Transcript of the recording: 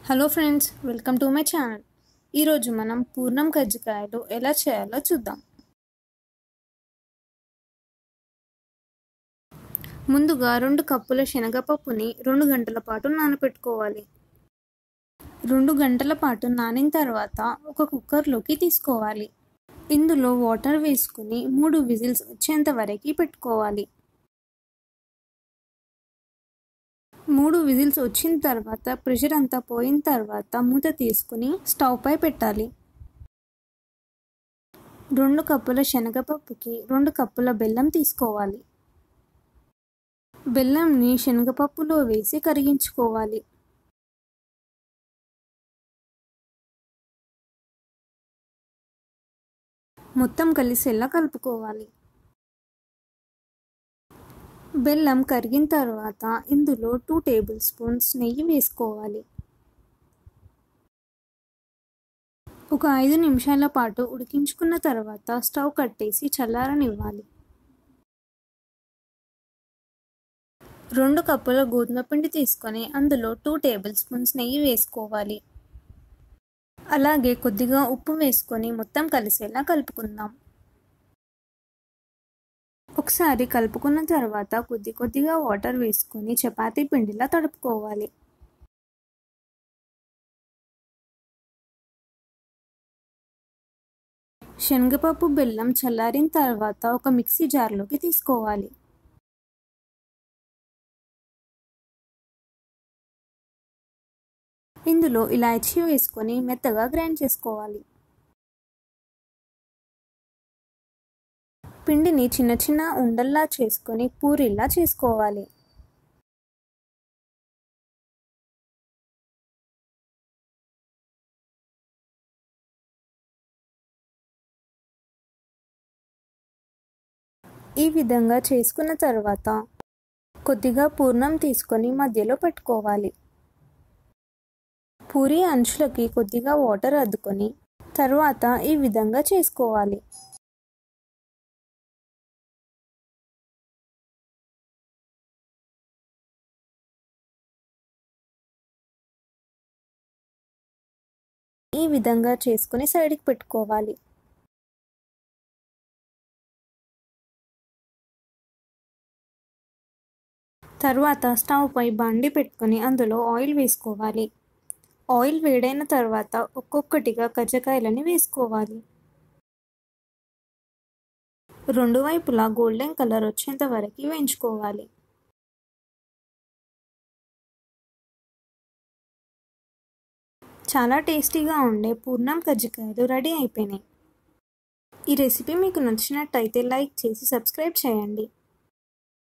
hello friends welcome to my channel ఈరోజు మనం పూర్ణం కజ్జికాయలు ఎలా చేయాలో చూద్దాం ముందుగా రెండు కప్పుల శనగపప్పుని రెండు గంటల పాటు నానబెట్టుకోవాలి రెండు గంటల పాటు నానిన తర్వాత ఒక కుక్కర్లోకి తీసుకోవాలి ఇందులో వాటర్ వేసుకుని మూడు విజిల్స్ వచ్చేంత వరకు పెట్టుకోవాలి మూడు విజిల్స్ వచ్చిన తర్వాత ప్రెషర్ అంతా పోయిన తర్వాత మూత తీసుకుని స్టవ్ పై పెట్టాలి రెండు కప్పుల శనగపప్పుకి రెండు కప్పుల బెల్లం తీసుకోవాలి బెల్లంని శనగపప్పులో వేసి కరిగించుకోవాలి మొత్తం కలిసేలా కలుపుకోవాలి బెల్లం కరిగిన తర్వాత ఇందులో టూ టేబుల్ స్పూన్స్ నెయ్యి వేసుకోవాలి ఒక ఐదు నిమిషాల పాటు ఉడికించుకున్న తర్వాత స్టవ్ కట్టేసి చల్లారనివ్వాలి రెండు కప్పుల గోధుమ పిండి తీసుకొని అందులో టూ టేబుల్ స్పూన్స్ నెయ్యి వేసుకోవాలి అలాగే కొద్దిగా ఉప్పు వేసుకొని మొత్తం కలిసేలా కలుపుకుందాం ఒకసారి కలుపుకున్న తర్వాత కొద్ది కొద్దిగా వాటర్ వేసుకొని చపాతీ పిండిలా తడుపుకోవాలి శనగపప్పు బెల్లం చల్లారిన తర్వాత ఒక మిక్సీ జార్లోకి తీసుకోవాలి ఇందులో ఇలాచీ వేసుకొని మెత్తగా గ్రైండ్ చేసుకోవాలి పిండిని చిన్న చిన్న ఉండల్లా చేసుకొని పూరిలా చేసుకోవాలి ఈ విధంగా చేసుకున్న తర్వాత కొద్దిగా పూర్ణం తీసుకొని మధ్యలో పెట్టుకోవాలి పూరి అంచులకి కొద్దిగా వాటర్ అద్దుకొని తర్వాత ఈ విధంగా చేసుకోవాలి ఈ విధంగా చేసుకుని సైడ్కి పెట్టుకోవాలి తర్వాత స్టవ్ పై బండి పెట్టుకొని అందులో ఆయిల్ వేసుకోవాలి ఆయిల్ వేడైన తర్వాత ఒక్కొక్కటిగా కజ్జకాయలని వేసుకోవాలి రెండు వైపులా గోల్డెన్ కలర్ వచ్చేంత వరకు వేయించుకోవాలి చాలా టేస్టీగా ఉండే పూర్ణం కజ్జికాయలు రెడీ అయిపోయినాయి ఈ రెసిపీ మీకు నచ్చినట్టయితే లైక్ చేసి సబ్స్క్రైబ్ చేయండి